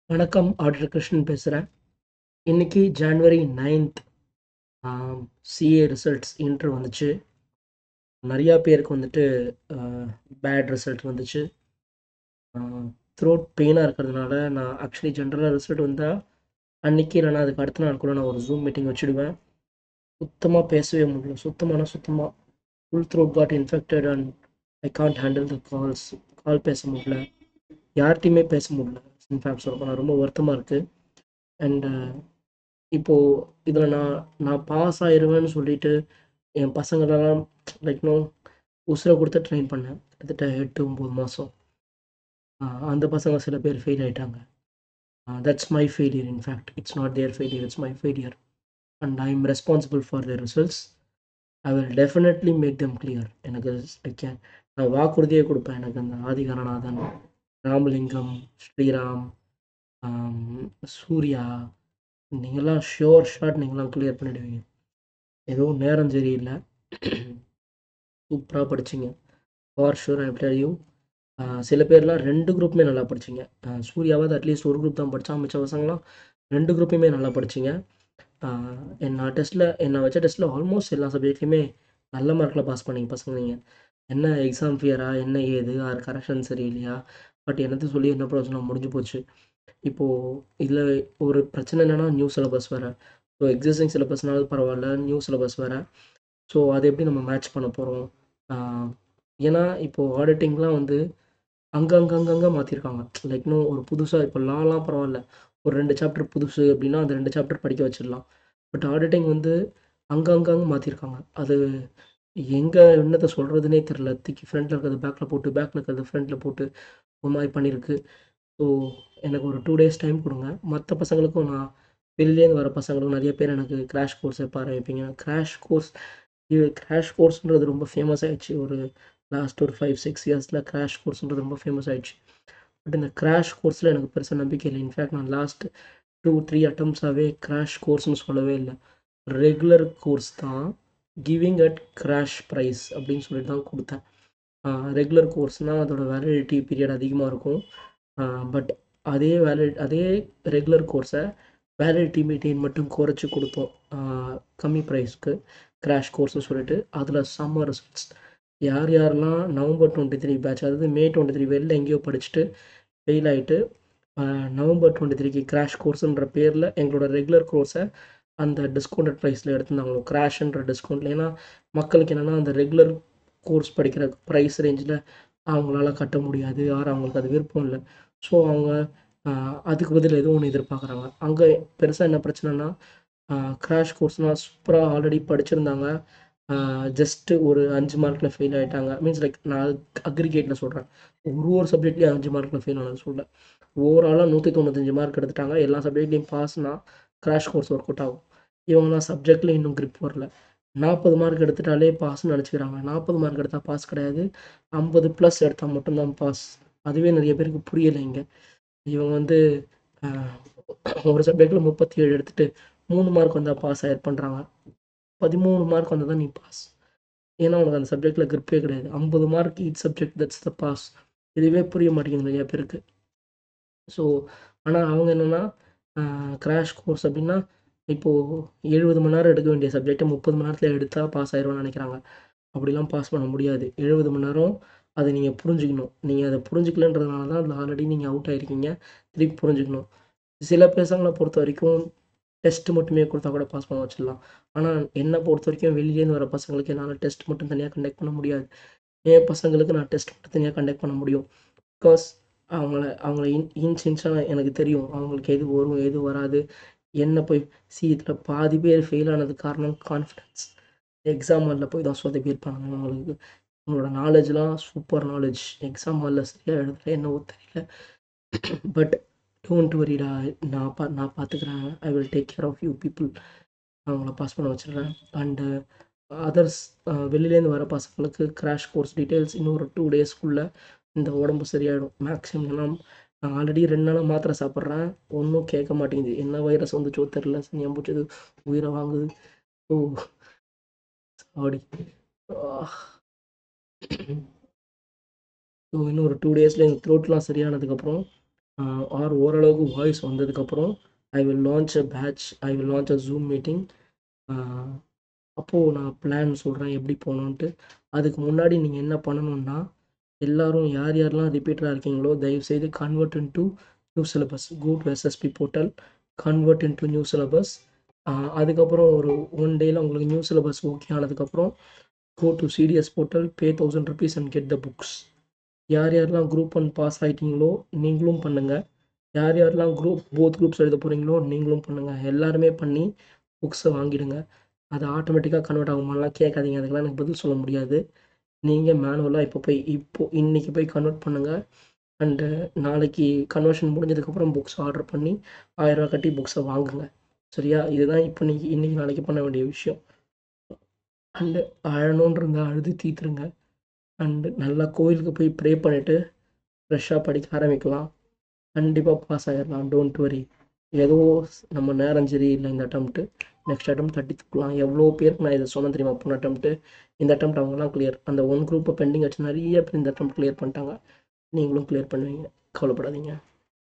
வணக்கம். ஆடிட்டர் கிருஷ்ணன் பேசுறேன். இன்னைக்கு ஜான்வரி 9த் ஆம், சிஏ ரிசல்ட்ஸ் இன்டர் வந்துச்சு. நெறையா பேருக்கு வந்துட்டு அ பேட் ரிசல்ட் வந்துச்சு. அ த்ரோட் பெயினா இருக்கிறதுனால, நான் ஆக்சுவலி ஜென்ரலா ரிசல்ட் வந்தா, அன்னைக்கு இல்லன்னா அதுக்கு அடுத்த நாள் கூட நான் ஒரு ஜூம் மீட்டிங் வச்சுடுவேன். சுத்தமா பேசவே முடியல. சுத்தமானா சுத்தமா. Full throat got infected and I can't handle the calls. Call பேச முடியல. யார்ட்டயுமே பேச முடியல. இன்ஃபேக்ட் சொல்லப்போனா ரொம்ப வருத்தமா இருக்கு. அண்ட் இப்போ இதில நான் நான் பாஸ் ஆயிருவேன்னு சொல்லிட்டு, என் பசங்களலாம் லைக் நோ உசுர குடுத்து ட்ரெயின் பண்ணேன். கிட்டத்தட்ட 8, 9 மாசம். அ அந்த பசங்க சில பேர் ஃபெயில் ஆயிட்டாங்க. Uh that's my failure in fact. It's not their failure. It's my failure. And I am responsible for their results. I will definitely make them clear. எனக்கு ஐ கேன் நான் வாக்குறுதியே குடுப்பேன். எனக்கு அந்த ஆதிகரநாதன், ராமலிங்கம், ஸ்ரீராம், அம் சூர்யா நீங்கலாம் ஷூர் ஷாட் நீங்கலாம் கிளியர் பண்ணிடுவீங்க. ஏதோ நேரம் சரியில்ல. சூப்பரா படிச்சீங்க. For sure I tell you. Uh சில பேர்லாம் 2 குரூப்புமே நல்லா படிச்சீங்க. அ சூர்யாவாவது அட்லீஸ்ட் ஒரு குரூப் தான் படிச்சான். மிச்ச பசங்கலாம் 2 குரூப்பையுமே நல்லா படிச்சீங்க. அ நான் டெஸ்ட்ல நான் வச்ச டெஸ்ட்ல ஆல்மோஸ்ட் எல்லா சப்ஜெக்ட்லயுமே நல்ல மார்க்ல பாஸ் பண்ணீங்க பசங்க நீங்க. என்ன எக்ஸாம் ஃபியரா? என்ன ஏது? ஆர் கரெக்ஷன் சரியில்லையா? பட் என்னத்த சொல்லி என்ன பிரயோஜனம் முடிஞ்சு போச்சு. இப்போ இதில ஒரு பிரச்சனை என்னன்னா, நியூ சிலபஸ் வேற. ஸோ எக்ஸிஸ்டிங் சிலபஸ்னாலும் பரவால்ல. நியூ சிலபஸ் வேற. ஸோ அத எப்படி நம்ம மேட்ச் பண்ண போறோம்? அ ஏன்னா, இப்போ ஆடிட்டிங்லாம் வந்து அங்க அங்க அங்கங்க மாத்திருக்காங்க. லைக் இன்னும் ஒரு புதுசா இப்போ லாலாம் பரவால்ல. ஒரு 2 சாப்டர் புதுசு அப்படின்னா, அந்த 2 சாப்டர் படிக்க வச்சிடலாம். பட் ஆடிட்டிங் வந்து அங்க அங்கங்க மாத்திருக்காங்க. அது எங்க என்னத்த சொல்றதுன்னே தெரியல. தூக்கி ஃப்ரண்ட்ல இருக்கிறத பேக்ல போட்டு, பேக்ல இருக்கிறத ஃப்ரண்ட்ல போட்டு ஒரு மாரி பண்ணியிருக்கு. ஸோ எனக்கு ஒரு 2 டேஸ் டைம் குடுங்க. மத்த பசங்களுக்கும் நான் வெளிலேருந்து வர பசங்களும் நெறைய பேர் எனக்கு கிராஷ் கோர்ஸ் எப்ப ஆரம்பிப்பீங்க? கிராஷ் கோர்ஸ் இது கிராஷ் கோர்ஸ்ன்றது ரொம்ப ஃபேமஸ் ஆயிடுச்சு. ஒரு லாஸ்ட் ஒரு 5, 6 இயர்ஸ்ல கிராஷ் கோர்ஸ்ன்றது ரொம்ப ஃபேமஸ் ஆயிடுச்சு. பட் இந்த கிராஷ் கோர்ஸ்ல எனக்கு பெருசா நம்பிக்கை இல்ல. இன்ஃபேக்ட் நான் லாஸ்ட் 2, 3 அட்டெம்ப்ட்ஸாவே கிராஷ் கோர்ஸ்ன்னு சொல்லவே இல்ல. ரெகுலர் கோர்ஸ் தான். கிவிங் அட் கிராஷ் பிரைஸ் அப்படின்னு சொல்லிட்டு தான் குடுத்தேன். அ ரெகுலர் கோர்ஸ்னா அதோட வேலிடிட்டி பீரியட் அதிகமா இருக்கும். அ பட் அதே வேலி அதே ரெகுலர் கோர்ஸ வேலிடிட்டி பீரியட் மட்டும் குறைச்சு குடுத்தோம். அ கம்மி பிரைஸ்க்கு கிராஷ் கோர்ஸ்ன்னு சொல்லிட்டு. அதில செம்ம ரிசல்ட்ஸ். யார் யாரெல்லாம் நவம்பர் 23 பேட்ச் அதாவது மே 23 வெளில எங்கேயோ படிச்சுட்டு ஃபெயில் ஆயிட்டு, அ நவம்பர் 23க்கு கிராஷ் கோர்ஸ்ன்ற பேர்ல எங்களோட ரெகுலர் கோர்ஸ அந்த டிஸ்கவுண்டட் பிரைஸ்ல எடுத்திருந்தாங்களோ கிராஷ்ன்ற டிஸ்கவுண்ட்ல. ஏன்னா, மக்களுக்கு என்னன்னா, அந்த ரெகுலர் கோர்ஸ் படிக்கிற பிரைஸ் ரேஞ்சுல அவங்களால கட்ட முடியாது. ஆர் அவங்களுக்கு அது விருப்பம் இல்ல. ஸோ அவங்க அ அதுக்கு பதில் ஏதோ ஒண்ணு எதிர்பார்க்குறாங்க. அங்க பெருசா என்ன பிரச்சனைன்னா, அ கிராஷ் கோர்ஸ்னா சூப்பரா ஆல்ரெடி படிச்சிருந்தாங்க. அ ஜஸ்ட் ஒரு 5 மார்க்ல ஃபெயில் ஆயிட்டாங்க. மீன்ஸ் லைக் நான் அக்ரிகேட்ல சொல்றேன். ஒரு ஒரு சப்ஜெக்ட்லயும் 5 மார்க்ல ஃபெயில் ஆனது சொல்லல. ஓவராலா 195 மார்க் எடுத்துட்டாங்க. எல்லா சப்ஜெக்ட்லயும் பாஸ்னா கிராஷ் கோர்ஸ் ஒர்க் அவுட் ஆகும். இவங்கலாம் சப்ஜெக்ட்ல இன்னும் கிரிப் வரல. 40 மார்க் எடுத்துட்டாலே பாஸ்ன்னு நெனச்சுக்கிறாங்க. 40 மார்க் எடுத்தா பாஸ் கிடையாது. 50 பிளஸ் எடுத்தா மட்டும் தான் பாஸ். அதுவே நெறைய பேருக்கு புரியல இங்க. இவங்க வந்து அ ஒரு சப்ஜெக்ட்ல 37 எடுத்துட்டு 3 மார்க் வந்தா பாஸ் ஆயிருப்பேன்றாங்க. 13 மார்க் வந்தா தான் நீ பாஸ். ஏன்னா, உனக்கு அந்த சப்ஜெக்ட்ல கிரிப்பே கிடையாது. 50 mark each subject that's the pass. இதுவே புரிய மாட்டேங்குது நெறைய பேருக்கு. ஸோ ஆனா அவங்க என்னன்னா, அ கிராஷ் கோர்ஸ் அப்படின்னா, இப்போ 70 மணி நேரம் எடுக்க வேண்டிய சப்ஜெக்ட்ட 30 மணி நேரத்துல எடுத்தா பாஸ் ஆயிருவேன்னு நெனைக்கிறாங்க. அப்படிலாம் பாஸ் பண்ண முடியாது. 70 மணி நேரம் அத நீங்க புரிஞ்சுக்கணும். நீங்க அத புரிஞ்சுக்கலன்றதுனால தான் அதில ஆல்ரெடி நீங்க அவுட் ஆயிருக்கீங்க. திருப்பி புரிஞ்சுக்கணும். சில பசங்கள பொறுத்தவரைக்கும் டெஸ்ட் மட்டுமே குடுத்தா கூட பாஸ் பண்ண வச்சிடலாம். ஆனா என்ன பொறுத்தவரைக்கும் வெளிலேருந்து வர பசங்களுக்கு என்னால டெஸ்ட் மட்டும் தனியா கண்டக்ட் பண்ண முடியாது. என் பசங்களுக்கு நான் டெஸ்ட் மட்டும் தனியா கண்டக்ட் பண்ண முடியும். பிகாஸ் அவங்கள அவங்கள இன் இன்ச் இன்ச்சா எனக்கு தெரியும். அவங்களுக்கு எது வரும், எது வராது. என்ன போய் சி இதில பாதி பேர் ஃபெயில் ஆனதுக்கு காரணம் கான்ஃபிடன்ஸ். எக்ஸாம் ஹால்ல போய் தான் சொதப்பியிருப்பானுங்க. அவங்களுக்கு உங்களோட நாலேட்ஜ்லாம் சூப்பர் நாலேட்ஜ். எக்ஸாம் ஹால்ல சரியா எழுதல என்னவோ தெரியல. பட் டோன்ட் வொரிடா நான் பா நான் பார்த்துக்கிறேன். I will take care of you people. அவங்கள பாஸ் பண்ண வச்சுடுறேன். அண்ட் அதர்ஸ் அ வெளிலேருந்து வர பசங்களுக்கு கிராஷ் கோர்ஸ் டீட்டெயில்ஸ் இன்னும் ஒரு 2 டேஸ்க்குள்ள இந்த உடம்பு சரியாயிடும். மேக்ஸிமம் ஏன்னா, நான் ஆல்ரெடி 2 நாளா மாத்திரை சாப்பிடுறேன். ஒண்ணும் கேட்க மாட்டேங்குது. என்ன வைரஸ் வந்துச்சோ தெரியல. சனியன் புடிச்சது உயிர வாங்குது. ஓ! சாரி. ஆ. ஸோ இன்னும் ஒரு 2 டேஸ்ல எங்க த்ரோட்லாம் சரியானதுக்கப்புறம் ஆர் ஓரளவுக்கு வாய்ஸ் வந்ததுக்கப்புறம் I will launch a batch I will launch a Zoom meeting அப்போது நான் பிளான் சொல்கிறேன் எப்படி போகணுன்ட்டு அதுக்கு முன்னாடி நீங்கள் என்ன பண்ணணும்னா எல்லாரும் யார் யாரெல்லாம் ரிப்பீட்டராக இருக்கீங்களோ தயவுசெய்து convert into new syllabus go to SSP portal convert into new syllabus அதுக்கப்புறம் ஒரு ஒன் டேயில் உங்களுக்கு நியூ சிலபஸ் ஓகே ஆனதுக்கப்புறம் go to CDS portal pay thousand rupees and get the books யார் யாரெல்லாம் குரூப் ஒன் பாஸ் ஆகிட்டீங்களோ நீங்களும் பண்ணுங்கள் யார் யாரெல்லாம் குரூப் போத் குரூப்ஸ் எழுத போகிறீங்களோ நீங்களும் பண்ணுங்கள் எல்லாருமே பண்ணி புக்ஸை வாங்கிடுங்க அது ஆட்டோமேட்டிக்காக கன்வெர்ட் ஆகுமாலாம் கேட்காதீங்க அதுக்கெல்லாம் எனக்கு பதில் சொல்ல முடியாது நீங்கள் மேனுவலாக இப்போ போய் இப்போ இன்றைக்கி போய் கன்வெர்ட் பண்ணுங்கள் அண்டு நாளைக்கு கன்வர்ஷன் முடிஞ்சதுக்கப்புறம் புக்ஸ் ஆர்டர் பண்ணி ஆயிரரூவா கட்டி புக்ஸை வாங்குங்க சரியா இதுதான் இப்போ நீங்கள் இன்றைக்கி நாளைக்கு பண்ண வேண்டிய விஷயம் அண்டு அழணுன்னு இருந்தால் அழுது தீத்துருங்க அண்டு நல்லா கோயிலுக்கு போய் ப்ரே பண்ணிவிட்டு ஃப்ரெஷ்ஷாக படிக்க ஆரம்பிக்கலாம் கண்டிப்பாக பாஸ் ஆகிடலாம் டோன்ட் வரி ஏதோ நம்ம நேரம் சரி இல்லை இந்த அட்டம்ப்ட்டு நெக்ஸ்ட் அட்டம் தட்டி தூக்கலாம் எவ்வளோ பேருக்கு நான் இதை சொன்னேன் தெரியுமா போன அட்டம்ப்ட்டு இந்த அட்டம் அவங்கலாம் கிளியர் அந்த ஒன் குரூப்பை பெண்டிங் வச்சு நிறைய பேர் இந்த அட்டம் கிளியர் பண்ணிட்டாங்க நீங்களும் கிளியர் பண்ணுவீங்க கவலைப்படாதீங்க